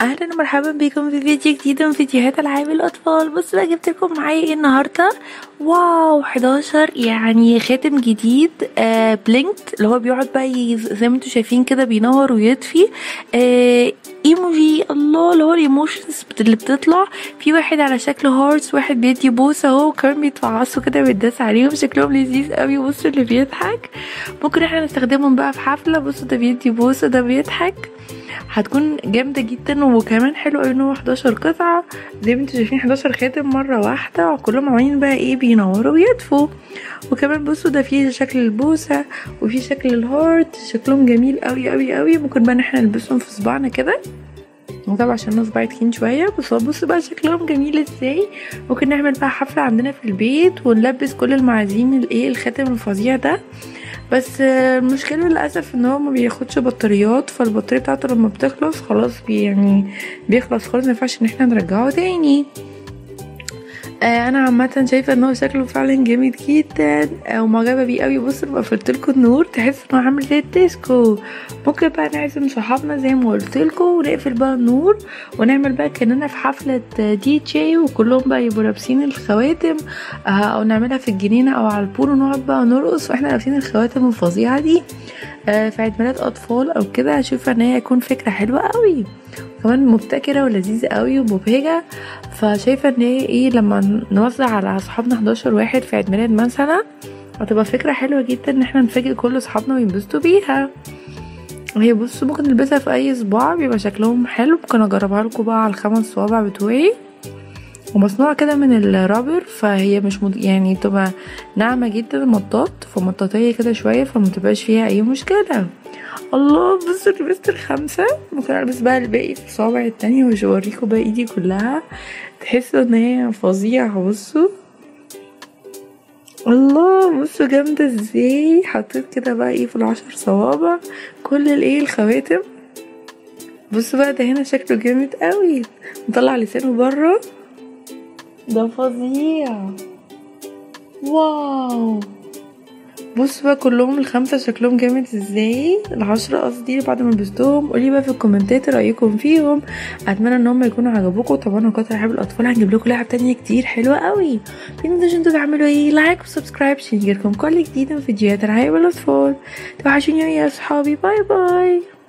اهلا ومرحبا بكم في فيديو جديد من فيديوهات العاب الاطفال بصوا بقى جبت لكم معايا ايه النهارده واو 11 يعني خاتم جديد آه بلينكت اللي هو بيقعد بقى ي- زي ما انتم شايفين كده بينور ويطفي آه ايموجي الله اللي هو الايموشنز اللي بتطلع في واحد على شكل هارتس واحد بيدي بوسه اهو وكمان بيتفعصوا كده بيتداس عليهم شكلهم لذيذ قوي بصوا اللي بيضحك ممكن احنا نستخدمهم بقى في حفله بصوا ده بيدي بوسه ده بيضحك هتكون جامدة جدا وكمان حلو قوي ان هو 11 قطعة زي ما انتوا شايفين 11 خاتم مرة واحدة وكلهم عاملين بقى ايه بينوروا ويدفوا وكمان بصوا ده فيه شكل البوسة وفيه شكل الهارت شكلهم جميل قوي قوي قوي ممكن بقى ان احنا نلبسهم في صباعنا كده وطبعا عشان انا صباعي تخين شويه بس بصوا بقى شكلهم جميل ازاي ممكن نعمل بقى حفله عندنا في البيت ونلبس كل المعازيم الايه الخاتم الفظيع ده بس آه، المشكله للاسف ان هو ما بياخدش بطاريات فالبطاريه بتاعته لما بتخلص خلاص بي يعني بيخلص خالص ما ينفعش ان احنا نرجعه تاني آه انا عامه شايفه ان هو شكله فعلا جامد جدا آه ومعجبه بيه قوي بصوا لما قفلت لكم النور تحس انه عامل زي الديسكو ممكن بقى نعزم صحابنا زي ما قلت لكم ونقفل بقى النور ونعمل بقى كاننا في حفله دي جي وكلهم بقى يبقوا لابسين الخواتم آه او نعملها في الجنينه او على البول ونقعد بقى نرقص واحنا لابسين الخواتم الفظيعه دي آه في عيد ميلاد اطفال او كده اشوف ان هي هيكون فكره حلوه قوي كمان مبتكره ولذيذه قوي ومبهجه فشايفه ان هي ايه لما نوزع على اصحابنا 11 واحد في عيد ميلاد مثلا هتبقى فكره حلوه جدا ان احنا نفاجئ كل اصحابنا وينبسطوا بيها هي بصوا ممكن نلبسها في اي صباع بيبقى شكلهم حلو ممكن اجربها لكم بقى على الخمس صوابع بتوعي ومصنوعة كده من الرابر فهي مش مد... يعني بتبقى ناعمة جدا مطاط فمطاطية كده شوية فمتبقاش فيها أي مشكلة الله بصوا لبست الخمسة ممكن ألبس بقى الباقي في الصوابع التانية ومش هوريكم بقى ايدي كلها تحسوا ان هي فظيعة بصوا الله بصوا جامدة ازاي حطيت كده بقى ايه في العشر صوابع كل الايه الخواتم بصوا بقى ده هنا شكله جامد قوي مطلع لسانه بره ده فظيع واو بصوا بقى كلهم الخمسة شكلهم جامد ازاي العشرة قصدي بعد ما لبستهم قولي بقى في الكومنتات رأيكم فيهم اتمنى ان هم يكونوا عجبوكم طبعا قطع العاب الاطفال هنجيب لكم لعب تانية كتير حلوة قوي متنسوش انتوا تعملوا ايه لايك وسبسكرايب عشان يجيلكم كل جديد من فيديوهات العاب الاطفال توحشوني يا اصحابي باي باي